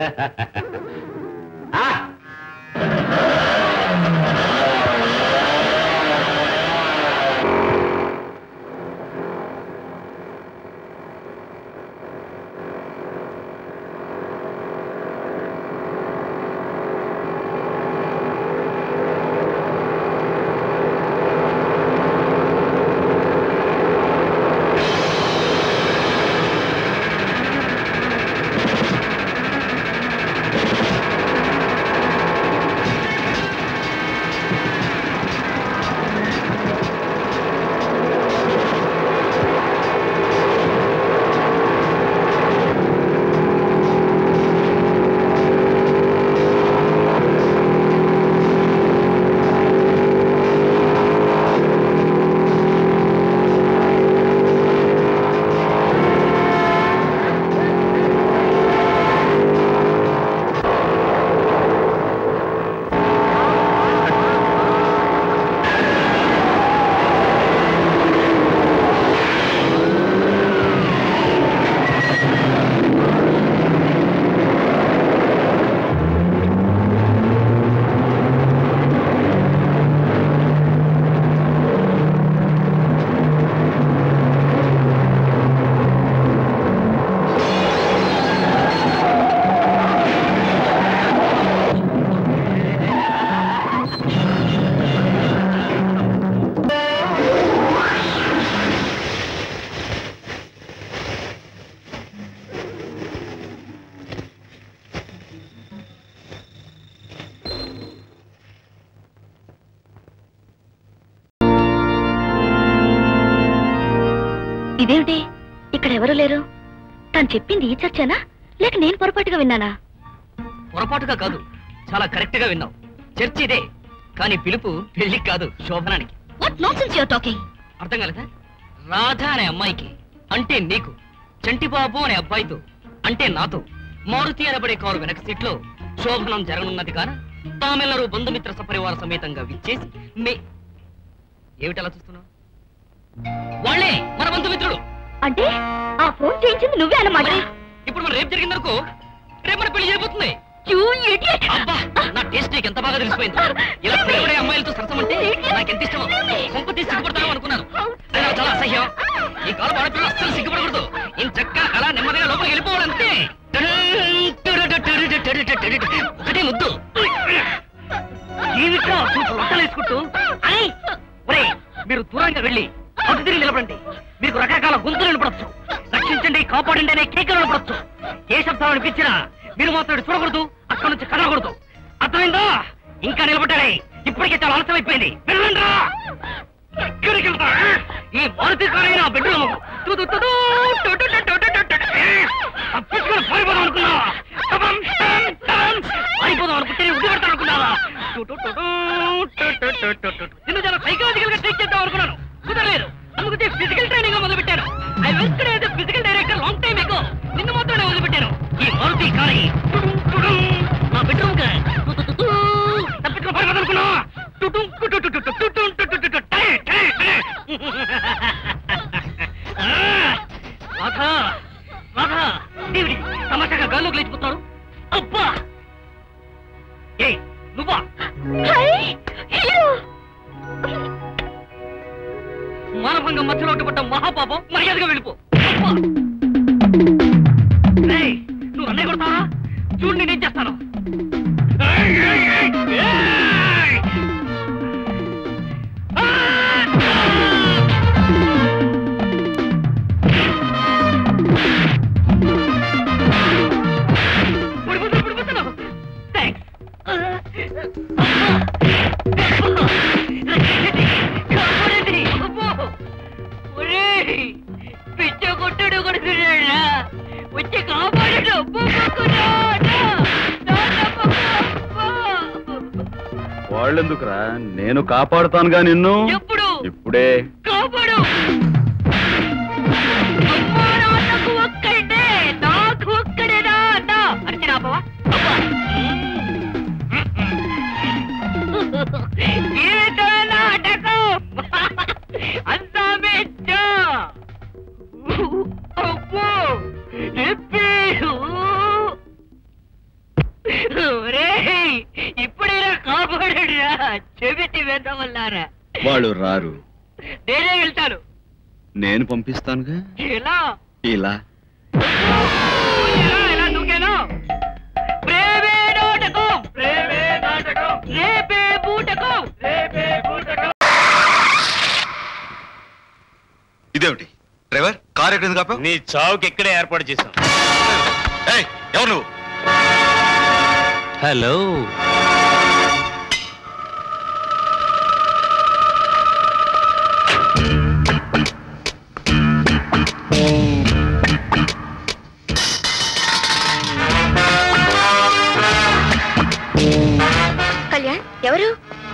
ఆ, ఇదేమిటి ఇక్కడ ఎవరు లేరు తను చెప్పింది ఈ చర్చనా లేక నేను పొరపాటుగా విన్నానా పొరపాటుగా కాదు చాలా కరెక్ట్ గా విన్నావు చర్చ ఇదే కానీ పిలుపు పెళ్లికి కాదు శోభనానికి వాట్ నాన్సెన్స్ యువర్ టాకింగ్ అర్థం కలదా రాధ అనే అమ్మాయికి అంటే నీకు చంటిబాబు అనే అబ్బాయితో అంటే నాతో మారుతి అనబడే కారు వెనక సీట్లో శోభనం జరగనున్నది కాన తామెల్లరూ బంధుమిత్ర సపరివార సమేతంగా విచ్చేసి మే ఏమిటలా చూస్తున్నావు వాళ్ళే మన బంధుమిత్రుడు అంటే ఆ ఫోన్ చేయించింది నువ్వే అన్నమాట మరి ఇప్పుడు మన రేపు జరిగిందనుకో రేపు మన పెళ్లి చేయబోతుంది You idiot! అబ్బా నా టేస్ట్ నీకు ఎంత బాగా తెలిసిపోయింది ఇలా పిల్లబడే అమ్మాయిలతో సరసమంటే నాకు ఎంత ఇష్టమో కొంప తీసి సిగ్గుపడతాను అనుకున్నాను అది నాకు చాలా అసహ్యం ఈ కాలం ఆడపిల్ల అస్సలు సిగ్గుపడకూడదు ఈ చక్క అలా నెమ్మదిగా లోపలికి వెళ్ళిపోవాలంతే ఒకటే ముద్దు జీవితం చూపు లొట్టలేసుకుంటూ ఐ! ఒరేయ్, మీరు దూరంగా వెళ్ళి అటు తిరిగి నిలబడండి మీకు రకరకాల గొంతులు వినపడచ్చు రక్షించండి కాపాడండి అనే కేకలు వినపడచ్చు ఏ శబ్దాలు అనిపించినా మీరు మాత్రం ఇటు చూడకూడదు అక్కడి నుంచి కదలకూడదు అర్థమైందా ఇంకా నిలబడ్డారే ఇప్పటికే చాలా ఆలస్యం అయిపోయింది వెళ్ళండ్రా ఎక్కడికి వెళ్తా ఈ మారుతి కారే నా బెడ్రూమ్ తప్పించుకొని పారిపోదాం అనుకున్నా టపం, టం, టం. పారిపోదాం అనుకుంటే ఉద్ది పెడతాను అనుకున్నావా నిన్ను చాలా సైకలాజికల్ గా ట్రీట్ చేద్దాం అనుకున్నాను కుదరలేదు అందుకే ఫిజికల్ ట్రైనింగ్ మొదలు పెట్టాను I welcome physical director long time ago నిన్ను మాత్రమే వదిలిపెట్టాను ఈ మారుతి కారి నా బెడ్రూమ్ గా తప్పించుకొని పారిపోదాం అనుకున్నా టుటుం, టుటు, టుటు, టుటు, టుటుం, టుటు, టుటు, టై, టై, టై. ఆ, రాధా రాధా దేవుడి తమాషాగా గాల్లోకి లేచిపోతున్నాడు అబ్బా ఏ నువ్వా Hey! Hero! మానభంగం మధ్యలో అడ్డుపడ్డ మహాపాపం మర్యాదగా వెళ్ళిపో అబ్బా! ఏయ్, నువ్వు అన్నయ్య కొడతావా చూడు నేనేం చేస్తాను ఏయ్, ఏయ్, ఏయ్, ఏయ్! ఆ! పడిపోతున్నావు, పడిపోతున్నావు. Thanks. కాపాడండి. అబ్బో. ఒరేయ్, పిచ్చ కొట్టుడు కొడుతున్నాడా వచ్చి కాపాడు అబ్బో, అబ్బో, నా, నా, నా, నా, అబ్బో, అబ్బో. వాళ్ళెందుకురా నేను కాపాడుతానుగా నిన్ను ఎప్పుడు ఇప్పుడే కాపాడు అమ్మా నాన్నకు ఒక్కడే నాకు ఒక్కడే నాన్న అర్చన బావా ఏదో నాటకం అంతా మెచ్చ అబ్బో ఎప్పుడు కాపాడురా చెవిటి వెదవల్లారా వాళ్ళు రారు నేనే వెళ్తాను నేను పంపిస్తానుగా ఎలా ఇలా ఎలా ఎలా దూకాను ప్రేమే నాటకం ప్రేమే నాటకం రేపే బూటకం రేపే బూటకం ఇదేమిటి డ్రైవర్ కార్ ఎక్కడ కాపా నీ చావుకి ఇక్కడే ఏర్పాటు చేశాం ఏయ్ ఎవరు నువ్వు హలో కళ్యాణ్ ఎవరు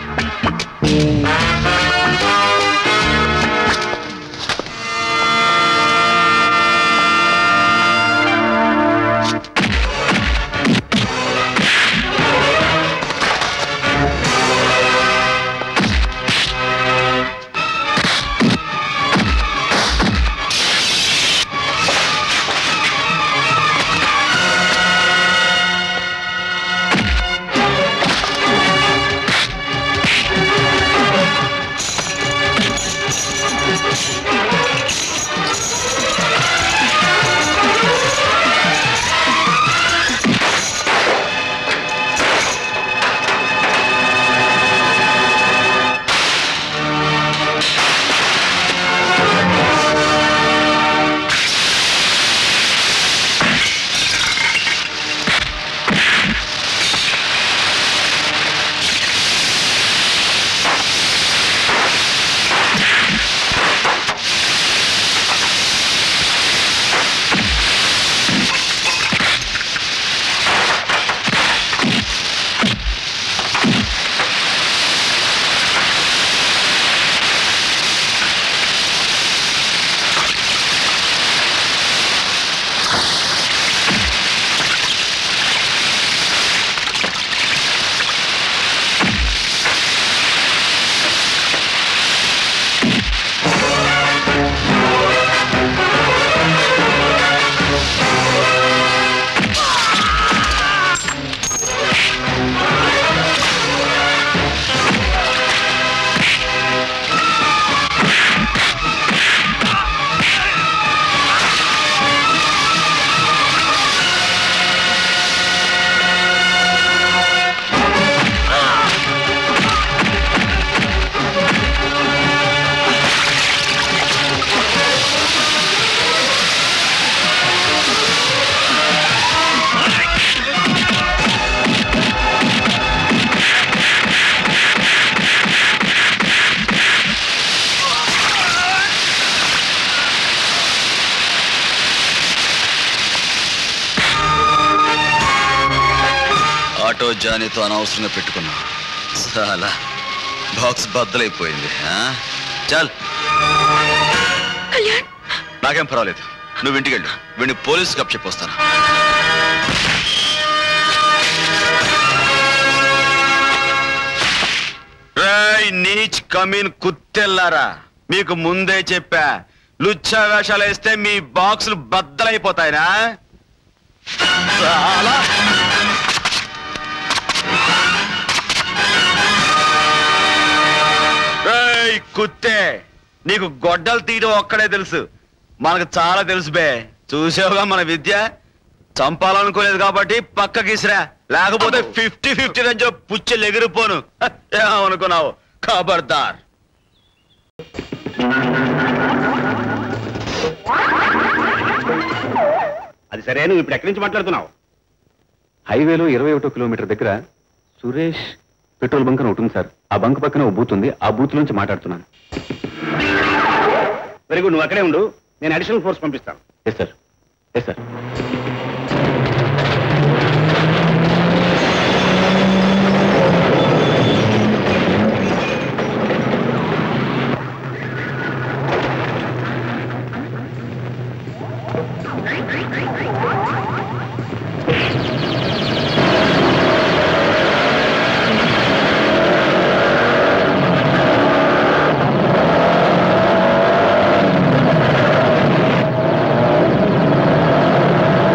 ఆటో జానీతో అనవసరంగా పెట్టుకున్నా చాలా బాక్స్ బద్దలైపోయింది ఆ? చాల్ కళ్యాణ్ నాకేం పర్వాలేదు నువ్వు ఇంటికి వెళ్ళు వీడిని పోలీసు కప్ చెప్పొస్తాను రేయ్ నీచ్ కమీన్ కుత్తెల్లారా మీకు ముందే చెప్పా లుచ్చా వేషాలు వేస్తే మీ బాక్సులు బద్దలైపోతాయినా చాలా రేయ్ కుత్తే నీకు గొడ్డలు తీయడం ఒక్కడే తెలుసు మనకు చాలా తెలుసు బే చూసావుగా మన విద్య చంపాలనుకోలేదు కాబట్టి పక్కకి ఇసిరా లేకపోతే ఫిఫ్టీ ఫిఫ్టీ రంజో పుచ్చెలు ఎగిరిపోను హ, ఏమనుకున్నావు ఖబర్దార్ అది సరే నువ్వు ఇప్పుడు ఎక్కడి నుంచి మాట్లాడుతున్నావు హైవేలో ఇరవై ఒకటో కిలోమీటర్ దగ్గర సురేష్ పెట్రోల్ బంక్ అని ఉంటుంది సార్ ఆ బంక్ పక్కన ఓ బూత్ ఉంది ఆ బూత్ నుంచి మాట్లాడుతున్నాను వెరీ గుడ్ నువ్వు అక్కడే ఉండు నేను అడిషనల్ ఫోర్స్ పంపిస్తాను ఎస్ సార్ ఎస్ సార్ ఆ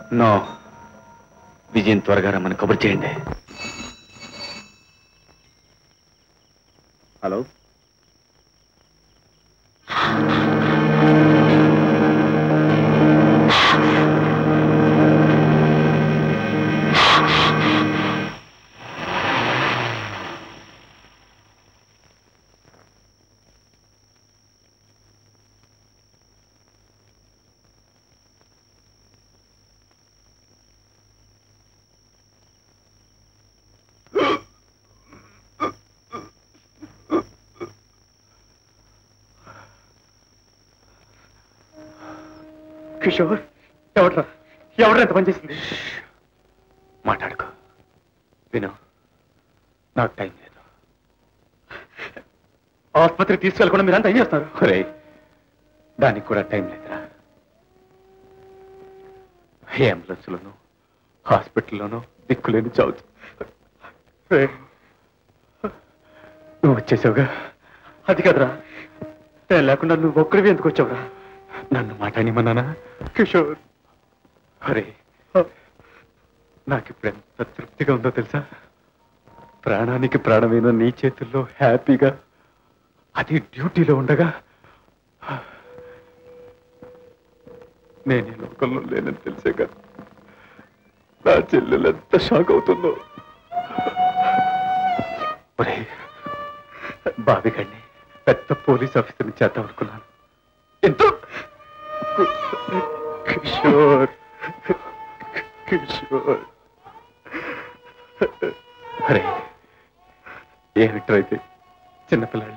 నో విజయం త్వరగా రమ్మని కబుర్ చేయండి హలో కిషోర్ ఎవడ్రా ఎవడ్రా ఎంత పనిచేసింది మాట్లాడుకో విను నాకు టైం లేదు ఆసుపత్రికి తీసుకెళ్ళకుండా మీరు అంత ఏం చేస్తారు ఒరే దానికి కూడా టైం లేదురా అంబులెన్స్లోనూ హాస్పిటల్లోనూ దిక్కులేని చావుతు రే, నువ్వు వచ్చేసావుగా అది కదరా నేను లేకుండా నువ్వు ఒక్కడివి ఎందుకు వచ్చావురా నన్ను మాట్లాడిమన్నానా కిషోర్ అరే నాకు ఇప్పుడు ఎంత తృప్తిగా ఉందో తెలుసా ప్రాణానికి ప్రాణమైన నీ చేతుల్లో హ్యాపీగా అది డ్యూటీలో ఉండగా నేను ఈ లోకంలో లేనని తెలిసాక నా చెల్లెలు ఎంత షాక్ అవుతుందో ఒరే బావిగండి పెద్ద పోలీస్ ఆఫీసర్ని చేద్దాం అనుకున్నాను ఎంతో కిషోర్ కిషోర్ అరే ఏమిట్రా అయితే చిన్నపిల్లాళ్ళ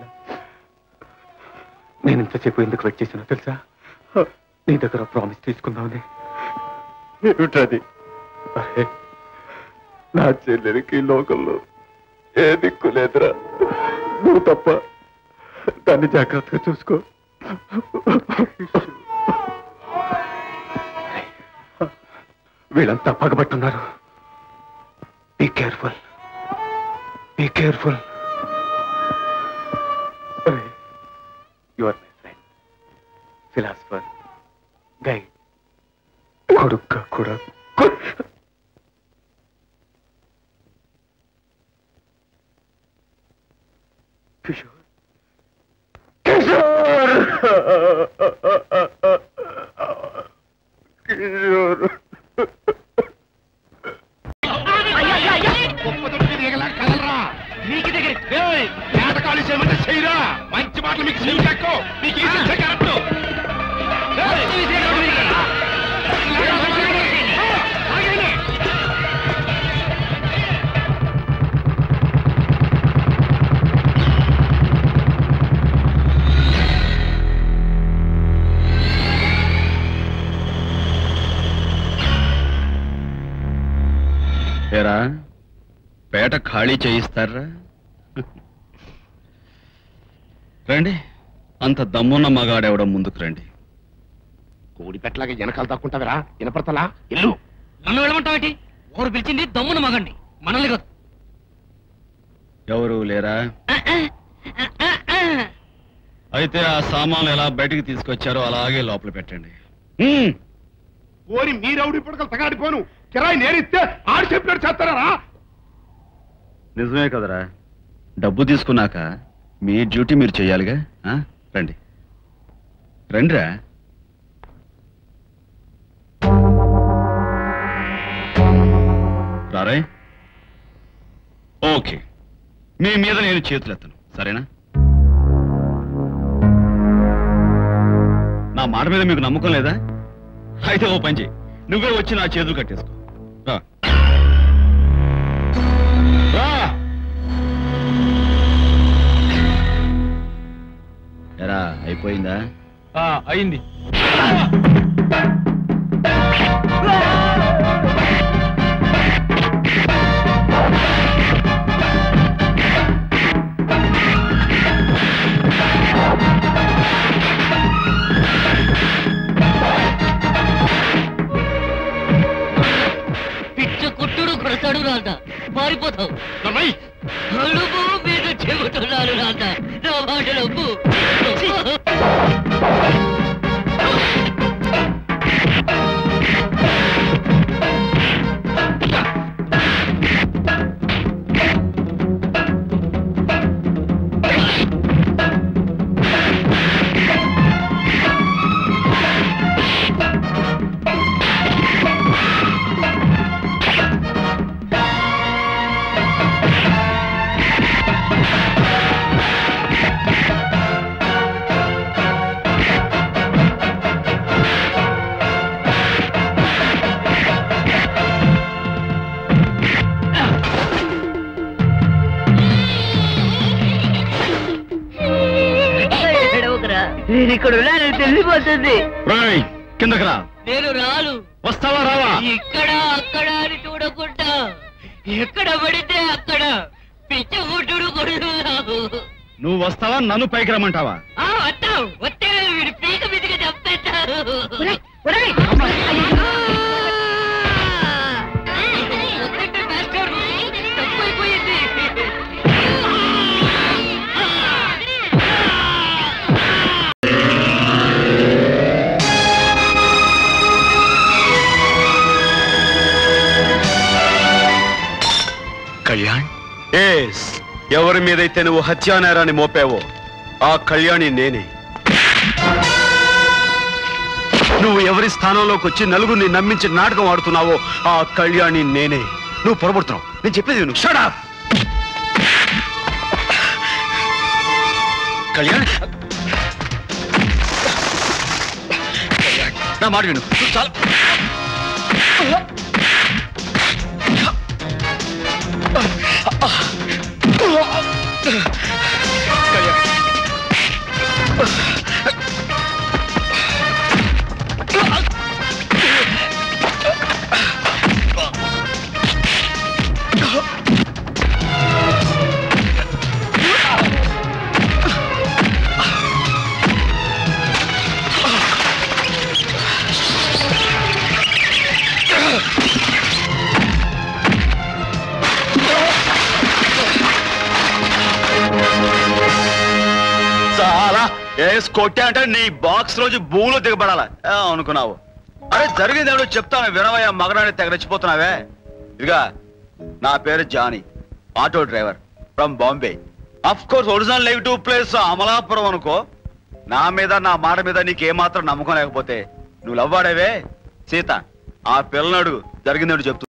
నేను ఇంతసేపు ఎందుకు వెయిట్ చేసినా తెలుసా నీ దగ్గర ప్రామిస్ తీసుకుందామని ఏమిట్రది అరే నా చెల్లెలికి ఈ లోకంలో ఏ దిక్కు లేదురా నువ్వు తప్ప దాన్ని జాగ్రత్తగా చూసుకో వీళ్ళంతా పగబట్టున్నారు be careful be careful you are my friend philosopher guide కొడుక్క కూడా కొ- కిషోర్ కిషోర్ కిషోర్ నీకు దగ్గర మంచి మాటలు మీకు చెవి తక్కువ మీకు ఈ శిక్ష కరెక్ట్ ఏరా పేట ఖాళీ చేయిస్తారా రండి అంత దమ్మున్న మగాడెవడం ముందుకు రండి కోడి పెట్టలాగా వెనకాల తక్కుంటావిరా వినపడతలా ఇల్లు నన్ను వెళ్ళమంటావేంటి ఊరు పిలిచింది దమ్మున మగండి మనల్ని కాదు ఎవరు లేరా అయితే ఆ సామాన్లు ఎలా బయటికి తీసుకొచ్చారో అలాగే లోపల పెట్టండి ఓరి మీరవుడి పుడకలు తగాడిపోను కిరాయి నేరిస్తే ఆడు చెప్పినట్టు చేస్తారా నిజమే కదరా డబ్బు తీసుకున్నాక మీ డ్యూటీ మీరు చెయ్యాలిగా ఆ? రండి రండిరా రారే ఓకే మీ మీద నేను చేతులెత్తను సరేనా నా మాట మీద మీకు నమ్మకం లేదా అయితే ఓ పని చేయి నువ్వే వచ్చి నా చేతులు కట్టేసుకో రా రా ఎరా అయిపోయిందా అయింది పిచ్చ కొట్టుడు కొడతాడు రాత పారిపోతావు కడుపు మీద చెబుతున్నాను రాత నా మాట నవ్వు ఇక్కడ ఉన్నానని తెలిసిపోతుంది రాయ్ కిందకి రా నేను రాను వస్తావా రావా ఇక్కడ అక్కడ అని చూడకుండా ఎక్కడ పడితే అక్కడ పిచ్చ కొట్టుడు కొడుతున్నావు నువ్వు వస్తావా నన్ను పైకి రమ్మంటావా ఆ వస్తావు వస్తే వీడి పీక మీదకి చంపేస్తారు వద్దంటే మాస్టర్, తప్పైపోయింది. కళ్యాణ్ ఏస్ ఎవరి మీదైతే నువ్వు హత్యానేరాన్ని మోపావో ఆ కళ్యాణి నేనే నువ్వు ఎవరి స్థానంలోకి వచ్చి నలుగురిని నమ్మించి నాటకం ఆడుతున్నావో ఆ కళ్యాణి నేనే నువ్వు పొరబడుతున్నావు నేను చెప్పేది నువ్వు షడా కళ్యాణ్ కళ్యాణ్, నా మాట విను నువ్వు చాలా చాలా ఏస్ కొట్టా అంటే నీ బాక్స్ రోజు భూమిలో దిగబడాలా ఏ, అనుకున్నావు అరే జరిగింది ఏమిటో చెప్తాను వినవయ్యా మగరాన్ని తెగరెచ్చిపోతున్నావే ఇదిగా నా పేరు Johnny auto driver from Bombay of course original negative place Amalapuram అనుకో నా మీద నా మాట మీద నీకు ఏమాత్రం నమ్మకం లేకపోతే నువ్వు లవ్వాడేవే సీత ఆ పిల్లనడు జరిగిందేమిటో చెప్తూ